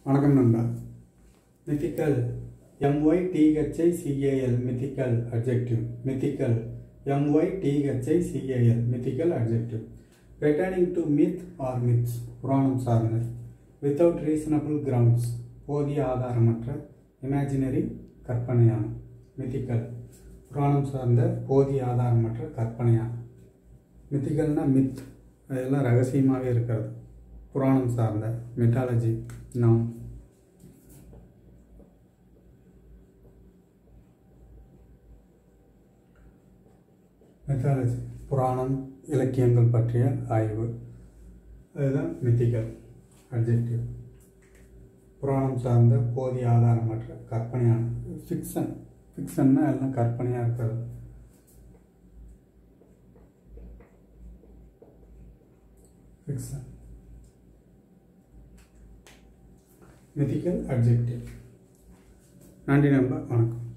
வணக்கம் நண்பா mythical M Y T H I C A L mythical adjective mythical M Y T H I C A L mythical adjective பெட்டர்னிங் to myth or myths புராணம் சார்ந்த without reasonable grounds போதிய ஆதாரமற்ற இமேஜினரி கற்பனையான மித்திக்கல் புராணம் சார்ந்த போதிய ஆதாரமற்ற கற்பனையான மித்திக்கல்னா மித் அதெல்லாம் ரகசியமாகவே இருக்கிறது புராணம் சார்ந்த மித்தாலஜி நாம் மெத்தாலஜி புராணம் இலக்கியங்கள் பற்றிய ஆய்வு அதுதான் மித்திக்கல் அட்ஜெக்டிவ் புராணம் சார்ந்த போதிய ஆதாரமற்ற கற்பனையான ஃபிக்ஷன் ஃபிக்ஷன்னா எல்லாம் கற்பனையாக இருக்கிறது ஃபிக்ஷன் மித்திக்கல் அட்ஜெக்டிவ் நன்றி நண்பா வணக்கம்